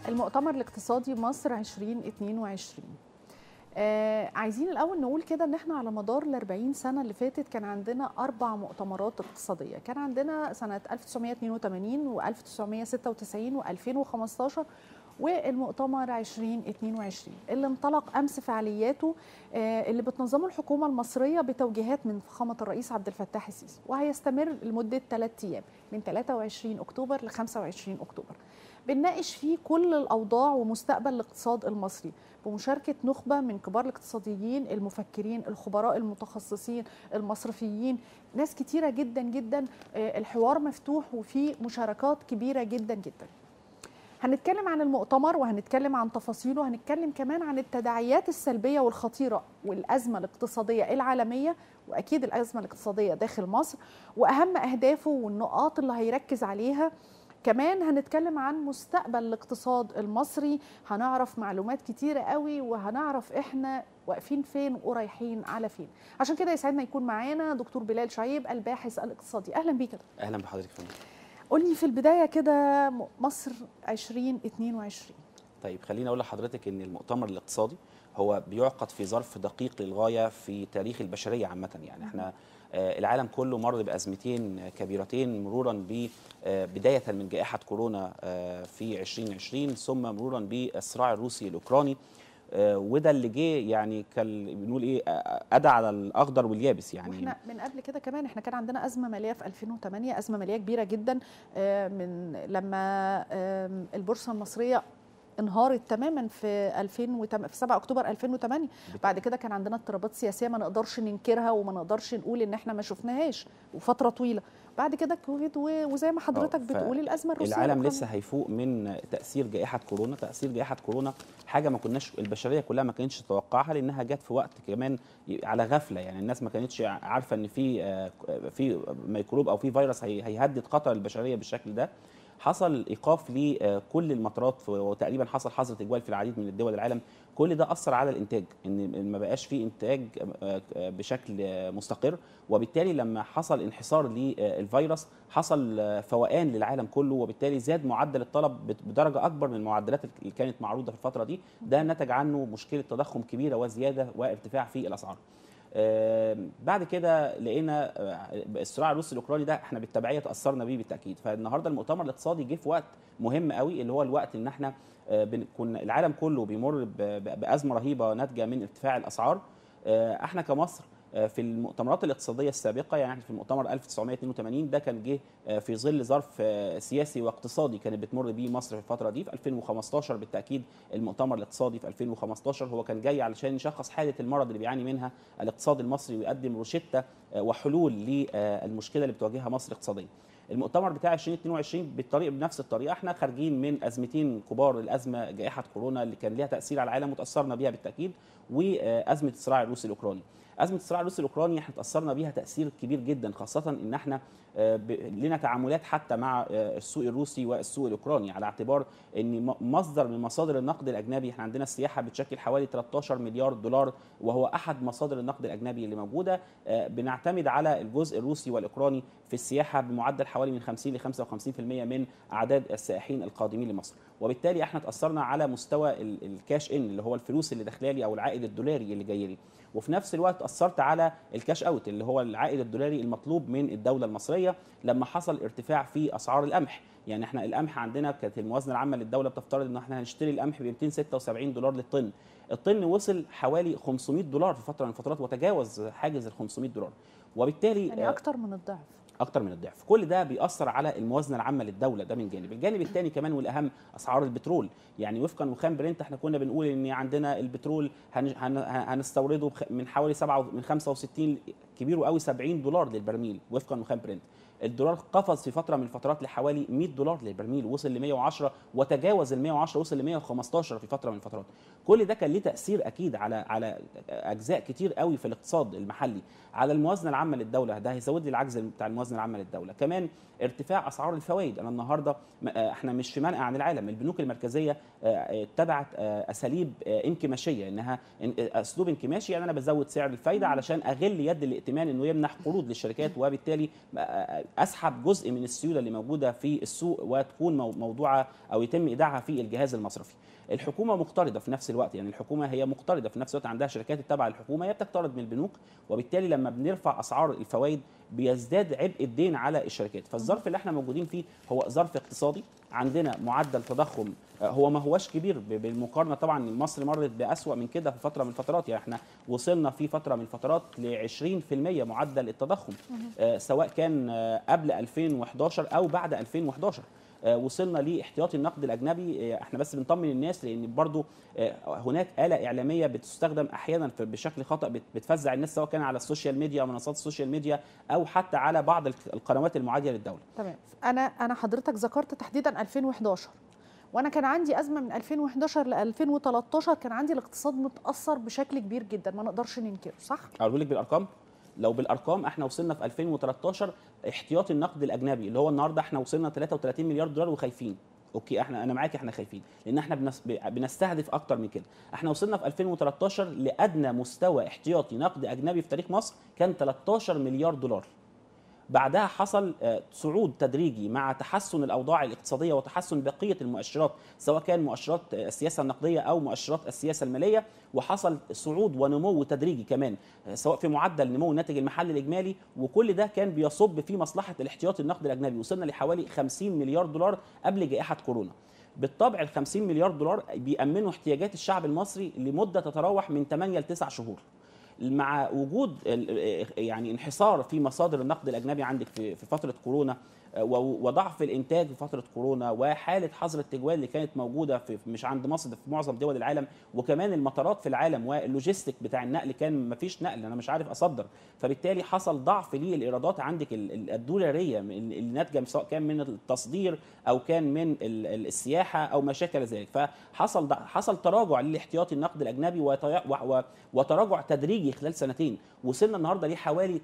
المؤتمر الاقتصادي مصر 2022 آه عايزين الاول نقول كده ان احنا على مدار ال 40 سنه اللي فاتت كان عندنا اربع مؤتمرات اقتصاديه كان عندنا سنه 1982 و1996 و2015 والمؤتمر 2022 اللي انطلق امس فعالياته آه اللي بتنظمه الحكومه المصريه بتوجيهات من فخامه الرئيس عبد الفتاح السيسي وهيستمر لمده ثلاث ايام من 23 اكتوبر ل 25 اكتوبر بنناقش فيه كل الاوضاع ومستقبل الاقتصاد المصري بمشاركه نخبه من كبار الاقتصاديين المفكرين الخبراء المتخصصين المصرفيين ناس كتيره جدا جدا الحوار مفتوح وفيه مشاركات كبيره جدا جدا هنتكلم عن المؤتمر وهنتكلم عن تفاصيله وهنتكلم كمان عن التداعيات السلبيه والخطيره والازمه الاقتصاديه العالميه واكيد الازمه الاقتصاديه داخل مصر واهم اهدافه والنقاط اللي هيركز عليها كمان هنتكلم عن مستقبل الاقتصاد المصري هنعرف معلومات كتيرة قوي وهنعرف احنا واقفين فين ورايحين على فين عشان كده يسعدنا يكون معانا دكتور بلال شعيب الباحث الاقتصادي اهلا بيك اهلا بحضرتك فندم قول لي في البدايه كده مصر 2022 طيب خليني اقول لحضرتك ان المؤتمر الاقتصادي هو بيعقد في ظرف دقيق للغايه في تاريخ البشريه عامه يعني احنا العالم كله مر بازمتين كبيرتين مرورا بدايه من جائحه كورونا في 2020 ثم مرورا بالصراع الروسي الاوكراني وده اللي جه يعني كان بنقول ايه ادى على الاخضر واليابس يعني واحنا من قبل كده كمان احنا كان عندنا ازمه ماليه في 2008 ازمه ماليه كبيره جدا من لما البورصه المصريه انهارت تماما في 2008 في 7 اكتوبر 2008 بعد كده كان عندنا اضطرابات سياسيه ما نقدرش ننكرها وما نقدرش نقول ان احنا ما شفناهاش وفتره طويله بعد كده كوفيد وزي ما حضرتك بتقول الازمه الروسيه العالم لسه هيفوق من تاثير جائحه كورونا تاثير جائحه كورونا حاجه ما كناش البشريه كلها ما كانتش تتوقعها لانها جت في وقت كمان على غفله يعني الناس ما كانتش عارفه ان في في ميكروب او في فيروس هيهدد خطر البشريه بالشكل ده حصل ايقاف لكل المطارات وتقريبا حصل حظر تجوال في العديد من الدول العالم كل ده اثر على الانتاج ان ما بقاش في انتاج بشكل مستقر وبالتالي لما حصل انحصار للفيروس حصل فوقان للعالم كله وبالتالي زاد معدل الطلب بدرجه اكبر من المعدلات اللي كانت معروضه في الفتره دي ده نتج عنه مشكله تضخم كبيره وزياده وارتفاع في الاسعار آه بعد كده لقينا آه الصراع الروسي الاوكراني ده احنا بالتبعيه تاثرنا بيه بالتاكيد فالنهارده المؤتمر الاقتصادي جه في وقت مهم قوي اللي هو الوقت ان احنا آه كنا العالم كله بيمر بازمه رهيبه ناتجه من ارتفاع الاسعار احنا كمصر في المؤتمرات الاقتصاديه السابقه يعني في المؤتمر 1982 ده كان جه في ظل ظرف سياسي واقتصادي كانت بتمر بيه مصر في الفتره دي في 2015 بالتاكيد المؤتمر الاقتصادي في 2015 هو كان جاي علشان يشخص حاله المرض اللي بيعاني منها الاقتصاد المصري ويقدم روشته وحلول للمشكله اللي بتواجهها مصر اقتصاديا المؤتمر بتاع 2022 بالطريقه بنفس الطريقه احنا خارجين من ازمتين كبار الازمه جائحه كورونا اللي كان ليها تاثير على العالم وتاثرنا بيها بالتاكيد وازمه الصراع الروسي الاوكراني ازمه الصراع الروسي الاوكراني احنا تاثرنا بيها تاثير كبير جدا خاصه ان احنا لنا تعاملات حتى مع السوق الروسي والسوق الاوكراني على اعتبار ان مصدر من مصادر النقد الاجنبي احنا عندنا السياحه بتشكل حوالي 13 مليار دولار وهو احد مصادر النقد الاجنبي اللي موجوده بنعتمد على الجزء الروسي والاوكراني في السياحه بمعدل حوالي من 50 ل 55% من اعداد السائحين القادمين لمصر وبالتالي احنا تاثرنا على مستوى الكاش ان اللي هو الفلوس اللي داخله لي او العائد الدولاري اللي جاي لي وفي نفس الوقت اثرت على الكاش اوت اللي هو العائد الدولاري المطلوب من الدوله المصريه لما حصل ارتفاع في اسعار القمح يعني احنا القمح عندنا كانت الموازنه العامه للدوله بتفترض ان احنا هنشتري القمح ب 276 دولار للطن الطن وصل حوالي 500 دولار في فتره من الفترات وتجاوز حاجز ال 500 دولار وبالتالي يعني اكتر من الضعف اكتر من الضعف كل ده بيأثر على الموازنه العامه للدوله ده من جانب الجانب الثاني كمان والاهم اسعار البترول يعني وفقا وخام برنت احنا كنا بنقول ان عندنا البترول هن هن هنستورده من حوالي 7 من 65 كبيره قوي 70 دولار للبرميل وفقا وخام برنت الدولار قفز في فتره من الفترات لحوالي 100 دولار للبرميل وصل ل 110 وتجاوز ال 110 وصل ل 115 في فتره من الفترات كل ده كان ليه تاثير اكيد على على اجزاء كتير قوي في الاقتصاد المحلي على الموازنه العامه للدوله ده هيزود لي العجز بتاع الموازنه العامه للدوله كمان ارتفاع اسعار الفوائد انا النهارده احنا مش في منأى عن العالم البنوك المركزيه اتبعت اساليب انكماشيه انها اسلوب انكماشي يعني انا بزود سعر الفايده علشان اغل يد الائتمان انه يمنح قروض للشركات وبالتالي اسحب جزء من السيوله اللي موجوده في السوق وتكون مو- موضوعه او يتم ايداعها في الجهاز المصرفي الحكومه مقترضه في نفس الوقت يعني الحكومه هي مقترضه في نفس الوقت عندها شركات التابعه للحكومه هي بتقترض من البنوك وبالتالي لما بنرفع اسعار الفوائد بيزداد عبء الدين على الشركات فالظرف اللي احنا موجودين فيه هو ظرف اقتصادي عندنا معدل تضخم آه، هو ما هوش كبير ب- بالمقارنه طبعا مصر مرت باسوا من كده في فتره من الفترات يعني احنا وصلنا في فتره من الفترات ل 20% معدل التضخم آه، سواء كان آه، قبل 2011 او بعد 2011 آه، وصلنا لاحتياطي النقد الاجنبي آه، احنا بس بنطمن الناس لان برضو آه، هناك اله اعلاميه بتستخدم احيانا في- بشكل خطا بت- بتفزع الناس سواء كان على السوشيال ميديا منصات السوشيال ميديا او حتى على بعض الك- القنوات المعاديه للدوله تمام انا انا حضرتك ذكرت تحديدا 2011 وانا كان عندي ازمه من 2011 ل 2013 كان عندي الاقتصاد متاثر بشكل كبير جدا ما نقدرش ننكره صح اقول لك بالارقام لو بالارقام احنا وصلنا في 2013 احتياطي النقد الاجنبي اللي هو النهارده احنا وصلنا 33 مليار دولار وخايفين اوكي احنا انا معاك احنا خايفين لان احنا بنس... بنستهدف اكتر من كده احنا وصلنا في 2013 لادنى مستوى احتياطي نقد اجنبي في تاريخ مصر كان 13 مليار دولار بعدها حصل آه، صعود تدريجي مع تحسن الاوضاع الاقتصاديه وتحسن بقيه المؤشرات سواء كان مؤشرات آه، السياسه النقديه او مؤشرات السياسه الماليه وحصل صعود ونمو تدريجي كمان آه، سواء في معدل نمو الناتج المحلي الاجمالي وكل ده كان بيصب في مصلحه الاحتياطي النقدي الاجنبي وصلنا لحوالي 50 مليار دولار قبل جائحه كورونا بالطبع ال 50 مليار دولار بيأمنوا احتياجات الشعب المصري لمده تتراوح من 8 ل 9 شهور مع وجود ال- يعني انحصار في مصادر النقد الاجنبي عندك في في فتره كورونا آه، و- وضعف الانتاج في فتره كورونا وحاله حظر التجوال اللي كانت موجوده في مش عند مصر ده في معظم دول العالم وكمان المطارات في العالم واللوجيستيك بتاع النقل كان ما فيش نقل انا مش عارف اصدر فبالتالي حصل ضعف للايرادات عندك ال- ال- الدولاريه من- اللي ناتجه سواء كان من التصدير او كان من ال- ال- السياحه او ما شاكل ذلك فحصل ضع- حصل تراجع للاحتياطي النقد الاجنبي وتي- و- و- وتراجع تدريجي خلال سنتين وصلنا النهارده لحوالي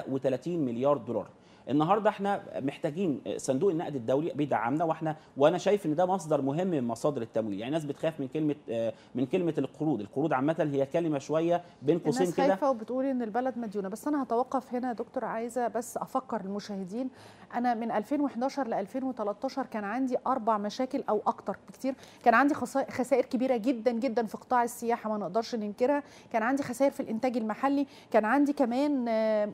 33 مليار دولار النهارده احنا محتاجين صندوق النقد الدولي بيدعمنا واحنا وانا شايف ان ده مصدر مهم من مصادر التمويل يعني ناس بتخاف من كلمه آه، من كلمه القروض القروض عامه هي كلمه شويه بين قوسين الناس كده خايفه وبتقول ان البلد مديونه بس انا هتوقف هنا يا دكتور عايزه بس افكر المشاهدين انا من 2011 ل 2013 كان عندي اربع مشاكل او اكتر بكتير كان عندي خسا- خسائر كبيره جدا جدا في قطاع السياحه ما نقدرش ننكرها كان عندي خسائر في الانتاج المحلي كان عندي كمان آه،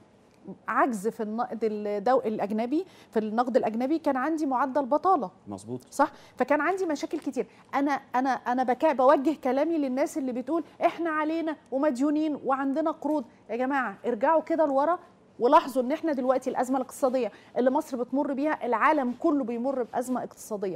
عجز في النقد الدو... الاجنبي في النقد الاجنبي كان عندي معدل بطاله مظبوط صح فكان عندي مشاكل كتير انا انا انا بكا بوجه كلامي للناس اللي بتقول احنا علينا ومديونين وعندنا قروض يا جماعه ارجعوا كده لورا ولاحظوا ان احنا دلوقتي الازمه الاقتصاديه اللي مصر بتمر بيها العالم كله بيمر بازمه اقتصاديه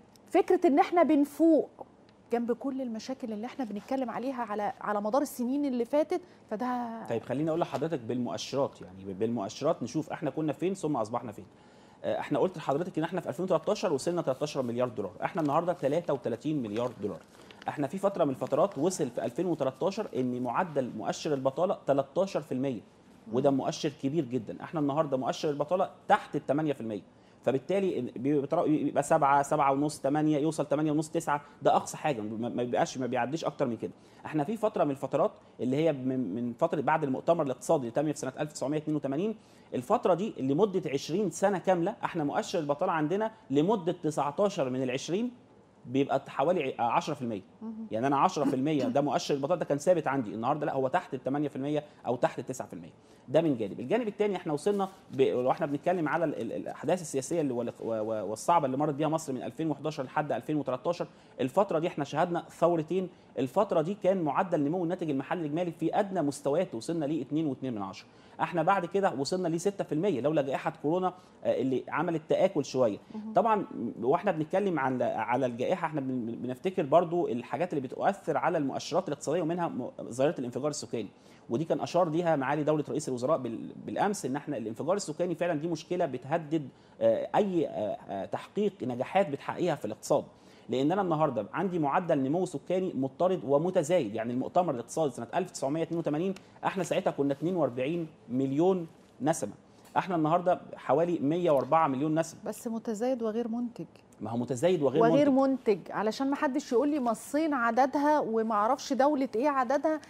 فكره ان احنا بنفوق جنب كل المشاكل اللي احنا بنتكلم عليها على على مدار السنين اللي فاتت فده طيب خليني اقول لحضرتك بالمؤشرات يعني بالمؤشرات نشوف احنا كنا فين ثم اصبحنا فين آه، احنا قلت لحضرتك ان احنا في 2013 وصلنا 13 مليار دولار احنا النهارده 33 مليار دولار احنا في فتره من الفترات وصل في 2013 ان معدل مؤشر البطاله 13% وده مؤشر كبير جدا احنا النهارده مؤشر البطاله تحت ال 8% فبالتالي بيبقى بيبقى 7 7 ونص 8 يوصل 8 ونص 9 ده اقصى حاجه ما ما بيبقاش ما بيعديش اكتر من كده احنا في فتره من الفترات اللي هي من من فتره بعد المؤتمر الاقتصادي اللي تم في سنه 1982 الفتره دي لمده 20 سنه كامله احنا مؤشر البطاله عندنا لمده 19 من ال 20 بيبقى حوالي 10% يعني انا 10% ده مؤشر البطاله ده كان ثابت عندي النهارده لا هو تحت ال 8% او تحت ال 9% ده من جانب الجانب الثاني احنا وصلنا ب... واحنا بنتكلم على ال- ال- الاحداث السياسيه اللي وال- و- و- والصعبه اللي مرت بيها مصر من 2011 لحد 2013 الفتره دي احنا شهدنا ثورتين الفتره دي كان معدل نمو الناتج المحلي الاجمالي في ادنى مستوياته وصلنا ل 2.2 احنا بعد كده وصلنا ل 6% لولا جائحه كورونا آه، اللي عملت تاكل شويه طبعا واحنا بنتكلم على على الجائحه احنا بن- بنفتكر برضو الحاجات اللي بتؤثر على المؤشرات الاقتصاديه ومنها م- ظاهره الانفجار السكاني ودي كان اشار ليها معالي دوله رئيس الوزراء بال- بالامس ان احنا الانفجار السكاني فعلا دي مشكله بتهدد آه، اي آه، آه، تحقيق نجاحات بتحققها في الاقتصاد لان انا النهارده عندي معدل نمو سكاني مضطرد ومتزايد يعني المؤتمر الاقتصادي سنه 1982 احنا ساعتها كنا 42 مليون نسمه احنا النهارده حوالي 104 مليون نسمه بس متزايد وغير منتج ما هو متزايد وغير, وغير منتج. منتج علشان ما حدش يقول لي ما الصين عددها وما اعرفش دوله ايه عددها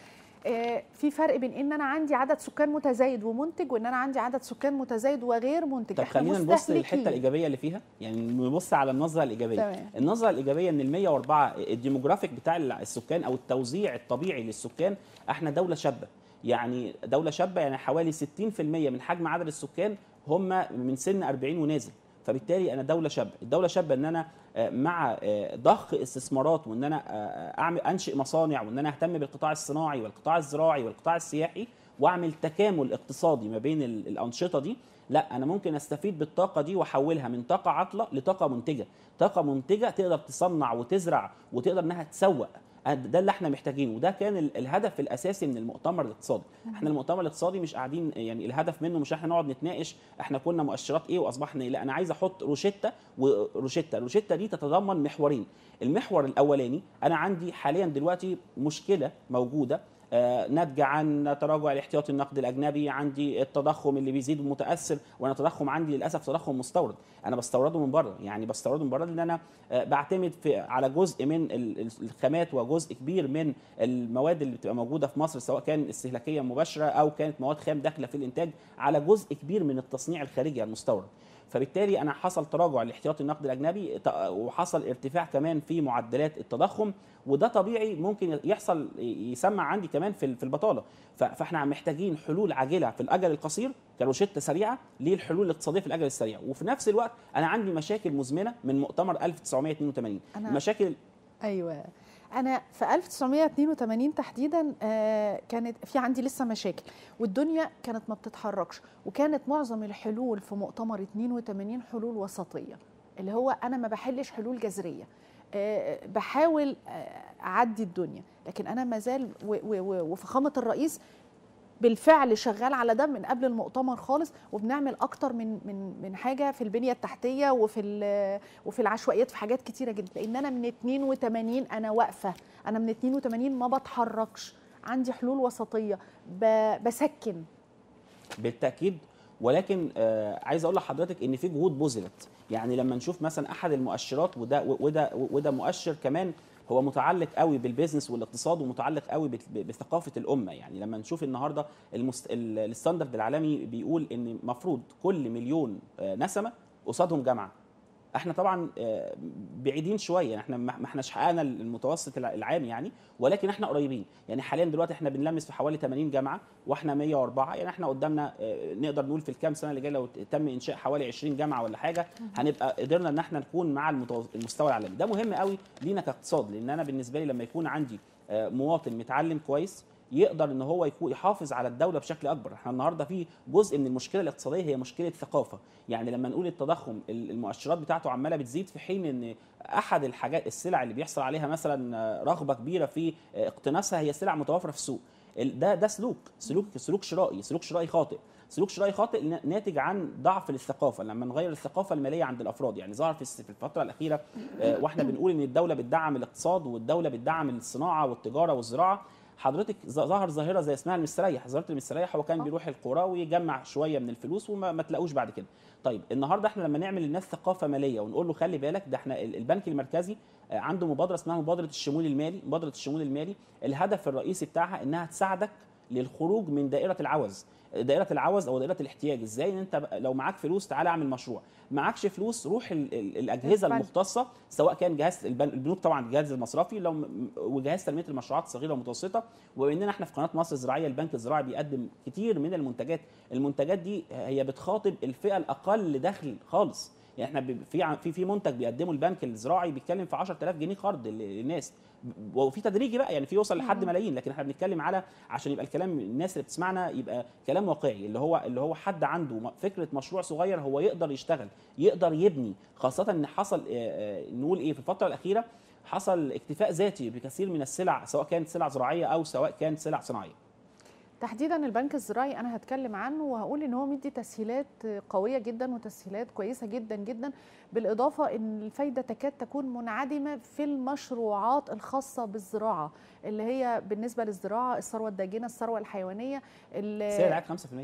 آه، في فرق بين ان انا عندي عدد سكان متزايد ومنتج وان انا عندي عدد سكان متزايد وغير منتج طب إحنا خلينا نبص مستهلكين. للحته الايجابيه اللي فيها يعني نبص على النظره الايجابيه تمام. النظره الايجابيه ان ال 104 الديموغرافيك بتاع السكان او التوزيع الطبيعي للسكان احنا دوله شابه يعني دوله شابه يعني حوالي 60% من حجم عدد السكان هم من سن 40 ونازل فبالتالي انا دوله شابه الدوله شابه ان انا آه، مع آه، ضخ استثمارات وان انا آه، اعمل انشئ مصانع وان انا اهتم بالقطاع الصناعي والقطاع الزراعي والقطاع السياحي واعمل تكامل اقتصادي ما بين ال- الانشطه دي لا انا ممكن استفيد بالطاقه دي واحولها من طاقه عاطله لطاقه منتجه طاقه منتجه تقدر تصنع وتزرع وتقدر انها تسوق ده اللي احنا محتاجينه وده كان ال- الهدف الاساسي من المؤتمر الاقتصادي احنا المؤتمر الاقتصادي مش قاعدين يعني الهدف منه مش احنا نقعد نتناقش احنا كنا مؤشرات ايه واصبحنا ايه لا انا عايز احط روشته وروشته الروشته دي تتضمن محورين المحور الاولاني انا عندي حاليا دلوقتي مشكله موجوده آه، ناتجه عن تراجع الاحتياطي النقدي الاجنبي عندي التضخم اللي بيزيد ومتاثر وانا التضخم عندي للاسف تضخم مستورد انا بستورده من بره يعني بستورده من بره لان انا آه، بعتمد في على جزء من ال- ال- الخامات وجزء كبير من المواد اللي بتبقى موجوده في مصر سواء كان استهلاكيه مباشره او كانت مواد خام داخله في الانتاج على جزء كبير من التصنيع الخارجي المستورد فبالتالي انا حصل تراجع الاحتياطي النقدي الاجنبي ت- وحصل ارتفاع كمان في معدلات التضخم وده طبيعي ممكن يحصل يسمع عندي كمان في في البطاله ف- فاحنا محتاجين حلول عاجله في الاجل القصير كروشته سريعه للحلول الاقتصاديه في الاجل السريع وفي نفس الوقت انا عندي مشاكل مزمنه من مؤتمر 1982 أنا- المشاكل ايوه انا في 1982 تحديدا آه، كانت في عندي لسه مشاكل والدنيا كانت ما بتتحركش وكانت معظم الحلول في مؤتمر 82 حلول وسطيه اللي هو انا ما بحلش حلول جذريه آه، بحاول آه، اعدي الدنيا لكن انا ما زال و- و- و- وفخامه الرئيس بالفعل شغال على ده من قبل المؤتمر خالص وبنعمل اكتر من من من حاجه في البنيه التحتيه وفي ال- وفي العشوائيات في حاجات كتيره جدا لان انا من 82 انا واقفه انا من 82 ما بتحركش عندي حلول وسطيه ب- بسكن بالتاكيد ولكن آه عايز اقول لحضرتك ان في جهود بذلت يعني لما نشوف مثلا احد المؤشرات وده وده وده مؤشر كمان هو متعلق قوي بالبيزنس والاقتصاد ومتعلق قوي بت- بثقافه الامه يعني لما نشوف النهارده المست... ال- الستاندرد العالمي بيقول ان المفروض كل مليون آه، نسمه قصادهم جامعه احنا طبعا آه، بعيدين شويه يعني احنا ما ما احناش حققنا المتوسط الع- العام يعني ولكن احنا قريبين يعني حاليا دلوقتي احنا بنلمس في حوالي 80 جامعه واحنا 104 يعني احنا قدامنا آه، نقدر نقول في الكام سنه اللي جايه لو تم انشاء حوالي 20 جامعه ولا حاجه هنبقى قدرنا ان احنا نكون مع المتوس- المستوى العالمي ده مهم قوي لينا كاقتصاد لان انا بالنسبه لي لما يكون عندي آه، مواطن متعلم كويس يقدر ان هو يكون يحافظ على الدوله بشكل اكبر احنا النهارده في جزء من المشكله الاقتصاديه هي مشكله ثقافه يعني لما نقول التضخم ال- المؤشرات بتاعته عماله بتزيد في حين ان احد الحاجات السلع اللي بيحصل عليها مثلا آه، رغبه كبيره في آه، اقتناصها هي سلع متوفره في السوق ال- ده ده سلوك سلوك سلوك شرائي سلوك شرائي خاطئ سلوك شرائي خاطئ نا- ناتج عن ضعف الثقافه لما نغير الثقافه الماليه عند الافراد يعني ظهر في الس- في الفتره الاخيره آه، واحنا بنقول ان الدوله بتدعم الاقتصاد والدوله بتدعم الصناعه والتجاره والزراعه حضرتك ظ- ظهر ظاهره زي اسمها المستريح ظاهره المستريح هو كان آه. بيروح القرى ويجمع شويه من الفلوس وما ما تلاقوش بعد كده طيب النهارده احنا لما نعمل للناس ثقافه ماليه ونقول له خلي بالك ده احنا ال- البنك المركزي آه، عنده مبادره اسمها مبادره الشمول المالي مبادره الشمول المالي الهدف الرئيسي بتاعها انها تساعدك للخروج من دائره العوز دائره العوز او دائره الاحتياج ازاي ان انت بقى- لو معاك فلوس تعالى اعمل مشروع معكش فلوس روح ال- ال- الاجهزه البنك. المختصه سواء كان جهاز البن- البنوك طبعا الجهاز المصرفي لو م- وجهاز تنميه المشروعات الصغيره والمتوسطه وبما اننا احنا في قناه مصر الزراعيه البنك الزراعي بيقدم كتير من المنتجات المنتجات دي هي بتخاطب الفئه الاقل دخل خالص يعني احنا ب- في ع- في في منتج بيقدمه البنك الزراعي بيتكلم في 10000 جنيه قرض لل- للناس ب- وفي تدريجي بقى يعني في يوصل لحد مم. ملايين لكن احنا بنتكلم على عشان يبقى الكلام الناس اللي بتسمعنا يبقى كلام واقعي اللي هو اللي هو حد عنده م- فكره مشروع صغير هو يقدر يشتغل يقدر يبني خاصه ان حصل آه، آه، نقول ايه في الفتره الاخيره حصل اكتفاء ذاتي بكثير من السلع سواء كانت سلع زراعيه او سواء كانت سلع صناعيه تحديدا البنك الزراعي انا هتكلم عنه وهقول ان هو مدي تسهيلات قويه جدا وتسهيلات كويسه جدا جدا بالاضافه ان الفايده تكاد تكون منعدمه في المشروعات الخاصه بالزراعه اللي هي بالنسبه للزراعه الثروه الداجنه الثروه الحيوانيه ال- سعر العاد 5%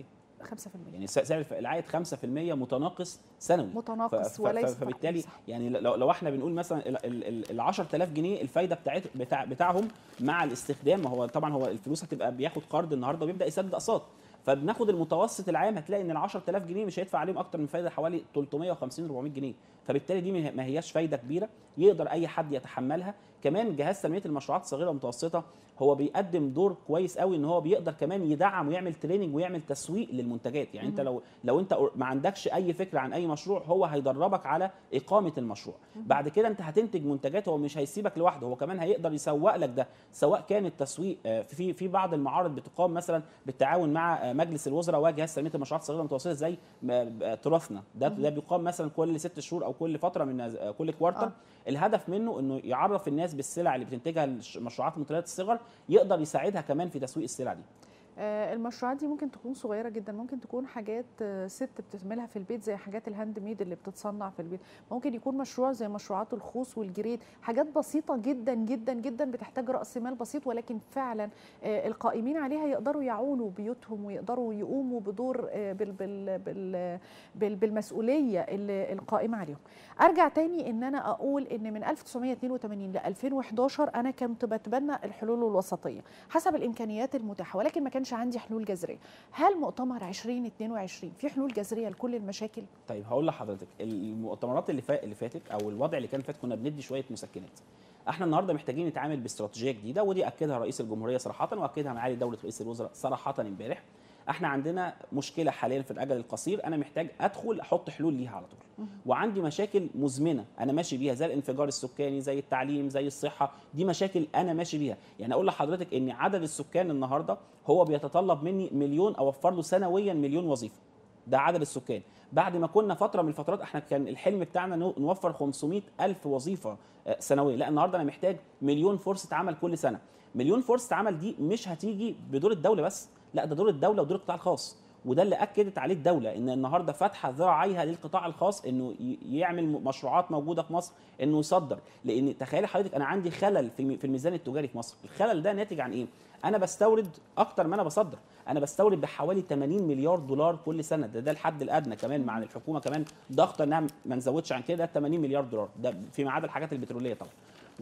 5% يعني س- سعر الف- العائد 5% متناقص سنوي متناقص ف- ف- وليس فبالتالي صح. يعني لو لو احنا بنقول مثلا ال- ال- ال- ال 10000 جنيه الفايده بتاعت بتاع بتاعهم مع الاستخدام ما هو طبعا هو الفلوس هتبقى بياخد قرض النهارده وبيبدا يسدد اقساط فبناخد المتوسط العام هتلاقي ان ال 10000 جنيه مش هيدفع عليهم اكتر من فايده حوالي 350 400 جنيه فبالتالي دي ما- ما هياش فايده كبيره يقدر اي حد يتحملها كمان جهاز تنميه المشروعات الصغيره والمتوسطه هو بيقدم دور كويس قوي ان هو بيقدر كمان يدعم ويعمل تريننج ويعمل تسويق للمنتجات يعني انت لو لو انت ما عندكش اي فكره عن اي مشروع هو هيدربك على اقامه المشروع بعد كده انت هتنتج منتجات هو مش هيسيبك لوحده هو كمان هيقدر يسوق لك ده سواء كان التسويق آه، في في بعض المعارض بتقام مثلا بالتعاون مع آه، مجلس الوزراء وجهاز تنميه المشروعات الصغيره والمتوسطه زي آه، آه، تراثنا ده ده بيقام مثلا كل ست شهور او كل فتره من آه، كل كوارتر آه. الهدف منه انه يعرف الناس بالسلع اللي بتنتجها الش- المشروعات متناهيه الصغر يقدر يساعدها كمان في تسويق السلع دي آه، المشروعات دي ممكن تكون صغيره جدا ممكن تكون حاجات آه، ست بتعملها في البيت زي حاجات الهاند ميد اللي بتتصنع في البيت ممكن يكون مشروع زي مشروعات الخوص والجريد حاجات بسيطه جدا جدا جدا بتحتاج راس مال بسيط ولكن فعلا آه، القائمين عليها يقدروا يعولوا بيوتهم ويقدروا يقوموا بدور آه، بال بال بال بال بالمسؤوليه اللي القائمه عليهم ارجع تاني ان انا اقول ان من 1982 ل 2011 انا كنت بتبنى الحلول الوسطيه حسب الامكانيات المتاحه ولكن ما كانش عندي حلول جذريه هل مؤتمر 2022 في حلول جذريه لكل المشاكل طيب هقول لحضرتك المؤتمرات اللي فا... اللي فاتت او الوضع اللي كان فات كنا بندي شويه مسكنات احنا النهارده محتاجين نتعامل باستراتيجيه جديده ودي اكدها رئيس الجمهوريه صراحه واكدها معالي دوله رئيس الوزراء صراحه امبارح احنا عندنا مشكله حاليا في الاجل القصير انا محتاج ادخل احط حلول ليها على طول وعندي مشاكل مزمنه انا ماشي بيها زي الانفجار السكاني زي التعليم زي الصحه دي مشاكل انا ماشي بيها يعني اقول لحضرتك ان عدد السكان النهارده هو بيتطلب مني مليون اوفر له سنويا مليون وظيفه ده عدد السكان بعد ما كنا فتره من الفترات احنا كان الحلم بتاعنا نو- نوفر 500 الف وظيفه آه، سنويا لا النهارده انا محتاج مليون فرصه عمل كل سنه مليون فرصه عمل دي مش هتيجي بدور الدوله بس لا ده دور الدوله ودور القطاع الخاص وده اللي اكدت عليه الدوله ان النهارده فاتحه ذراعيها للقطاع الخاص انه ي- يعمل م- مشروعات موجوده في مصر انه يصدر لان تخيلي حضرتك انا عندي خلل في م- في الميزان التجاري في مصر الخلل ده ناتج عن ايه انا بستورد اكتر ما انا بصدر انا بستورد بحوالي 80 مليار دولار كل سنه ده ده الحد الادنى كمان مع الحكومه كمان ضغطه انها ما نزودش عن كده 80 مليار دولار ده فيما عدا الحاجات البتروليه طبعا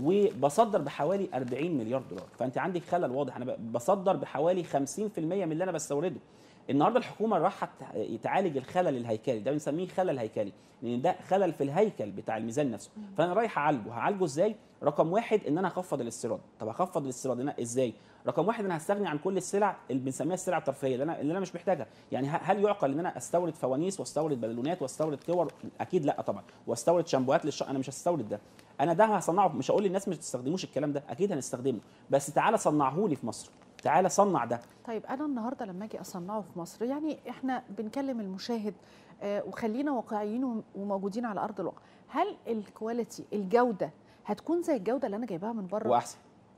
وبصدر بحوالي 40 مليار دولار فانت عندك خلل واضح انا ب- بصدر بحوالي 50% من اللي انا بستورده النهارده الحكومه راحت تعالج الخلل الهيكلي ده بنسميه خلل هيكلي لان ده خلل في الهيكل بتاع الميزان نفسه فانا رايح اعالجه هعالجه ازاي رقم واحد ان انا هخفض الاستيراد طب هخفض الاستيراد انا ازاي رقم واحد انا هستغني عن كل السلع اللي بنسميها السلع الترفيهيه اللي انا اللي انا مش محتاجها يعني ه- هل يعقل ان انا استورد فوانيس واستورد بالونات واستورد كور اكيد لا طبعا واستورد شامبوهات للش... انا مش هستورد ده انا ده هصنعه مش هقول للناس مش تستخدموش الكلام ده اكيد هنستخدمه بس تعالى صنعه لي في مصر تعالى صنع ده طيب انا النهارده لما اجي اصنعه في مصر يعني احنا بنكلم المشاهد آه، وخلينا واقعيين وم- وموجودين على ارض الواقع هل الكواليتي الجوده هتكون زي الجوده اللي انا جايباها من بره واحسن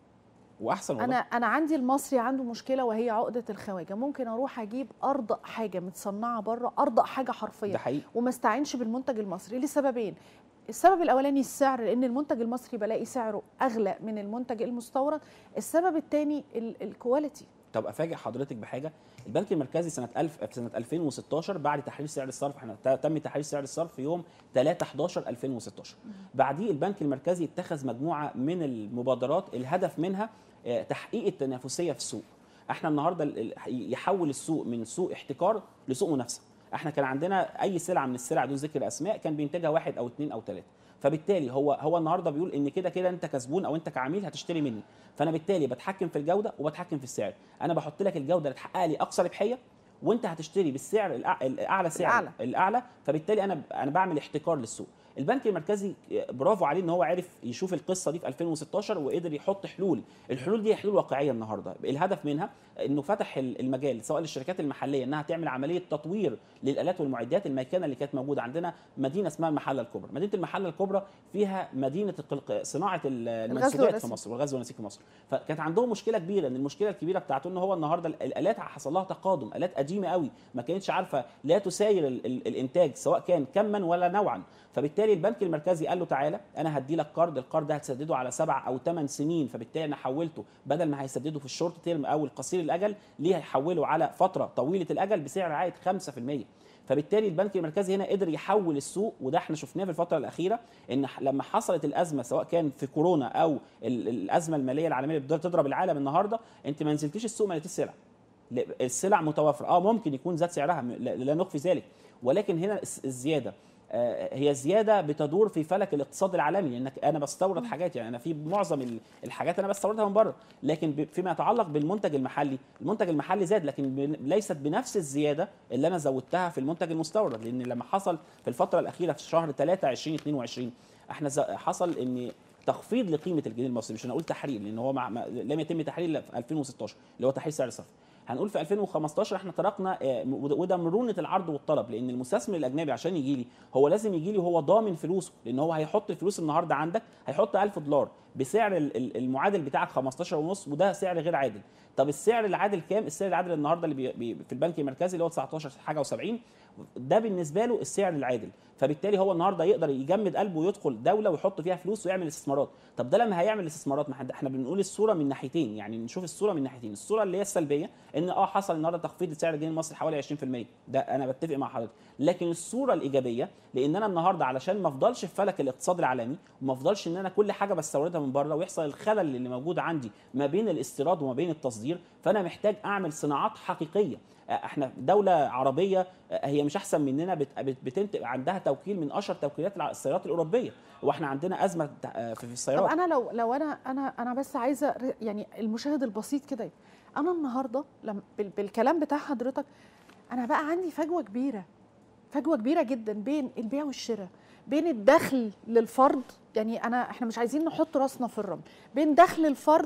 واحسن والله انا انا عندي المصري عنده مشكله وهي عقده الخواجه ممكن اروح اجيب ارض حاجه متصنعه بره ارض حاجه حرفيا ده حقيقي وما استعينش بالمنتج المصري لسببين السبب الاولاني السعر لان المنتج المصري بلاقي سعره اغلى من المنتج المستورد السبب الثاني الكواليتي طب افاجئ حضرتك بحاجه البنك المركزي سنه 1000 في سنه 2016 بعد تحرير سعر الصرف احنا ت- تم تحرير سعر الصرف يوم 3 11 2016 بعديه البنك المركزي اتخذ مجموعه من المبادرات الهدف منها آه، تحقيق التنافسيه في السوق احنا النهارده ال- ال- يحول السوق من سوق احتكار لسوق منافسه احنا كان عندنا اي سلعه من السلع دون ذكر اسماء كان بينتجها واحد او اثنين او ثلاثه فبالتالي هو هو النهارده بيقول ان كده كده انت كسبون او انت كعميل هتشتري مني فانا بالتالي بتحكم في الجوده وبتحكم في السعر انا بحط لك الجوده اللي تحقق لي اقصى ربحيه وانت هتشتري بالسعر الأع- الاعلى سعر الأعلى. الاعلى فبالتالي انا انا بعمل احتكار للسوق البنك المركزي برافو عليه ان هو عرف يشوف القصه دي في 2016 وقدر يحط حلول الحلول دي حلول واقعيه النهارده الهدف منها انه فتح ال- المجال سواء للشركات المحليه انها تعمل عمليه تطوير للالات والمعدات الميكنه اللي كانت موجوده عندنا مدينه اسمها المحله الكبرى مدينه المحله الكبرى فيها مدينه القلق- صناعه ال- المنسوجات في والنسيج. مصر والغزل والنسيج في مصر فكانت عندهم مشكله كبيره ان المشكله الكبيره بتاعته ان هو النهارده ال- الالات حصل لها تقادم الات قديمه قوي ما كانتش عارفه لا تساير ال- ال- الانتاج سواء كان كما ولا نوعا فبالتالي فبالتالي البنك المركزي قال له تعالى انا هدي لك قرض القرض ده هتسدده على سبع او ثمان سنين فبالتالي انا حولته بدل ما هيسدده في الشورت تيرم او القصير الاجل ليه هيحوله على فتره طويله الاجل بسعر عائد 5% فبالتالي البنك المركزي هنا قدر يحول السوق وده احنا شفناه في الفتره الاخيره ان لما حصلت الازمه سواء كان في كورونا او الازمه الماليه العالميه اللي بتضرب العالم النهارده انت ما نزلتيش السوق ما لقيتيش سلع السلع متوافره اه ممكن يكون زاد سعرها لا نخفي ذلك ولكن هنا الزياده هي زياده بتدور في فلك الاقتصاد العالمي لانك انا بستورد حاجات يعني انا في معظم الحاجات انا بستوردها من بره لكن فيما يتعلق بالمنتج المحلي المنتج المحلي زاد لكن ليست بنفس الزياده اللي انا زودتها في المنتج المستورد لان لما حصل في الفتره الاخيره في شهر 3 2022 احنا حصل ان تخفيض لقيمه الجنيه المصري مش هنقول تحرير لان هو مع لم يتم تحرير الا في 2016 اللي هو تحرير سعر الصرف هنقول في 2015 احنا تركنا وده مرونه العرض والطلب لان المستثمر الاجنبي عشان يجي لي هو لازم يجي لي وهو ضامن فلوسه لان هو هيحط الفلوس النهارده عندك هيحط 1000 دولار بسعر المعادل بتاعك 15 ونص وده سعر غير عادل طب السعر العادل كام السعر العادل النهارده اللي بي في البنك المركزي اللي هو 19 حاجه و70 ده بالنسبه له السعر العادل فبالتالي هو النهارده يقدر يجمد قلبه ويدخل دوله ويحط فيها فلوس ويعمل استثمارات طب ده لما هيعمل استثمارات ما احنا بنقول الصوره من ناحيتين يعني نشوف الصوره من ناحيتين الصوره اللي هي السلبيه ان اه حصل النهارده تخفيض لسعر الجنيه المصري حوالي 20% ده انا بتفق مع حضرتك لكن الصوره الايجابيه لان انا النهارده علشان ما افضلش في فلك الاقتصاد العالمي وما افضلش ان انا كل حاجه بستوردها من بره ويحصل الخلل اللي موجود عندي ما بين الاستيراد وما بين التصدير فانا محتاج اعمل صناعات حقيقيه احنا دوله عربيه هي مش احسن مننا بتنتج عندها توكيل من اشهر توكيلات السيارات الاوروبيه واحنا عندنا ازمه في السيارات طب انا لو لو انا انا انا بس عايزه يعني المشاهد البسيط كده انا النهارده لما بالكلام بتاع حضرتك انا بقى عندي فجوه كبيره فجوه كبيره جدا بين البيع والشراء بين الدخل للفرد يعني انا احنا مش عايزين نحط راسنا في الرمل بين دخل الفرد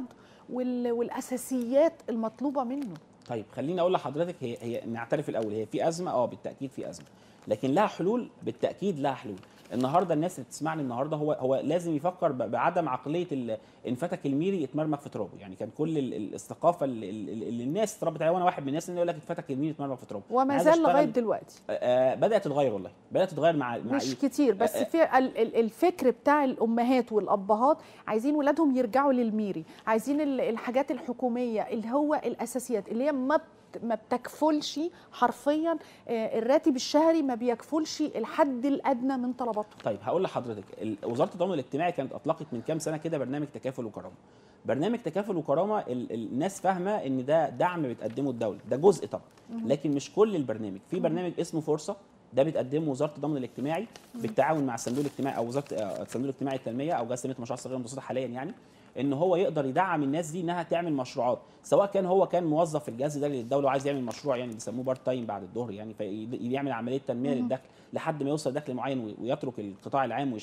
والاساسيات المطلوبه منه طيب خليني اقول لحضرتك هي هي نعترف الاول هي في ازمه اه بالتاكيد في ازمه لكن لها حلول بالتاكيد لها حلول النهارده الناس اللي بتسمعني النهارده هو هو لازم يفكر بعدم عقليه ان فتك الميري يتمرمغ في ترابه يعني كان كل الثقافه اللي, اللي الناس اتربت عليها وانا واحد من الناس اللي يقول لك اتفتك الميري يتمرمغ في ترابه وما زال لغايه دلوقتي آه بدات تتغير والله بدات تتغير مع, مع مش كتير بس آه في الفكر بتاع الامهات والابهات عايزين ولادهم يرجعوا للميري عايزين الحاجات الحكوميه اللي هو الاساسيات اللي هي ما ما بتكفلش حرفيا الراتب الشهري ما بيكفلش الحد الادنى من طلباتهم طيب هقول لحضرتك وزاره التضامن الاجتماعي كانت اطلقت من كام سنه كده برنامج تكافل وكرامه برنامج تكافل وكرامه الناس فاهمه ان ده دعم بتقدمه الدوله ده جزء طبعا لكن مش كل البرنامج في برنامج اسمه فرصه ده بتقدمه وزاره التضامن الاجتماعي بالتعاون مع الصندوق الاجتماعي او وزاره الصندوق الاجتماعي التنميه او جهاز تنميه المشروعات الصغيره والمتوسطه حاليا يعني ان هو يقدر يدعم الناس دي انها تعمل مشروعات سواء كان هو كان موظف في الجهاز ده للدوله وعايز يعمل مشروع يعني بيسموه بارت تايم بعد الظهر يعني فيعمل عمليه تنميه للدخل لحد ما يوصل دخل معين ويترك القطاع العام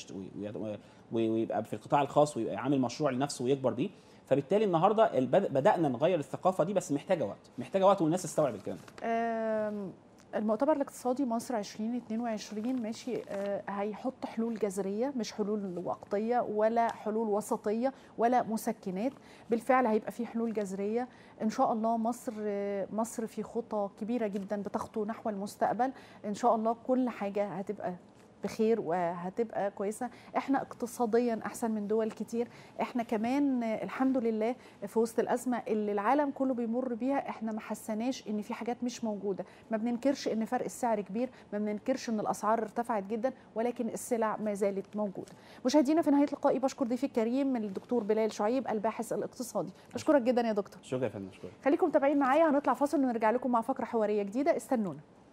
ويبقى في القطاع الخاص ويبقى عامل مشروع لنفسه ويكبر بيه فبالتالي النهارده بدانا نغير الثقافه دي بس محتاجه وقت محتاجه وقت والناس تستوعب الكلام ده المؤتمر الاقتصادي مصر 2022 ماشي آه هيحط حلول جذريه مش حلول وقتيه ولا حلول وسطيه ولا مسكنات بالفعل هيبقى في حلول جذريه ان شاء الله مصر آه مصر في خطى كبيره جدا بتخطو نحو المستقبل ان شاء الله كل حاجه هتبقى بخير وهتبقى كويسه احنا اقتصاديا احسن من دول كتير احنا كمان الحمد لله في وسط الازمه اللي العالم كله بيمر بيها احنا ما حسناش ان في حاجات مش موجوده ما بننكرش ان فرق السعر كبير ما بننكرش ان الاسعار ارتفعت جدا ولكن السلع ما زالت موجوده مشاهدينا في نهايه لقائي بشكر ضيفي الكريم الدكتور بلال شعيب الباحث الاقتصادي بشكرك جدا يا دكتور شكرا يا فندم شكرا خليكم متابعين معايا هنطلع فاصل ونرجع لكم مع فقره حواريه جديده استنونا